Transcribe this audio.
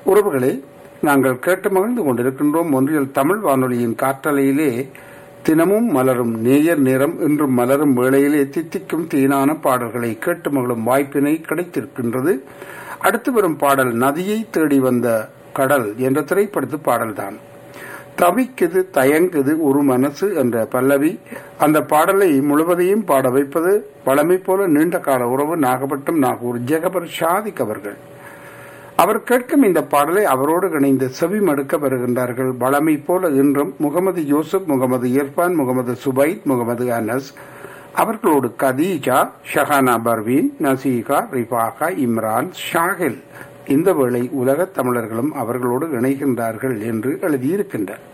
உறவுகளே நாங்கள் கேட்டு மகிழ்ந்து கொண்டிருக்கின்றோம் ஒன்றியல் தமிழ் வானொலியின் காற்றலையிலே தினமும் மலரும் நேயர் நேரம் இன்றும் மலரும் வேளையிலே தித்திக்கும் தீனான பாடல்களை கேட்டு மகிழும் வாய்ப்பினை கிடைத்திருக்கின்றது அடுத்து வரும் பாடல் நதியை தேடி வந்த கடல் என்ற திரைப்படத்து பாடல்தான் தவிக்குது தயங்குது ஒரு மனசு என்ற பல்லவி அந்த பாடலை முழுவதையும் பாட வைப்பது வளமை போல நீண்ட கால உறவு நாகப்பட்டம் நாகூர் ஜெகபர் ஷாதிக் அவர்கள் அவர் கேட்கும் இந்த பாடலை அவரோடு இணைந்து செவி மடுக்க வருகின்றார்கள் வளமை போல இன்றும் முகமது யூசுப் முகமது இர்பான் முகமது சுபைத் முகமது அனஸ் அவர்களோடு கதீஜா ஷஹானா பர்வீன் நசீகா ரிஃபாகா இம்ரான் ஷாகில் இந்த வேளை உலகத் தமிழர்களும் அவர்களோடு இணைகின்றார்கள் என்று எழுதியிருக்கின்றார்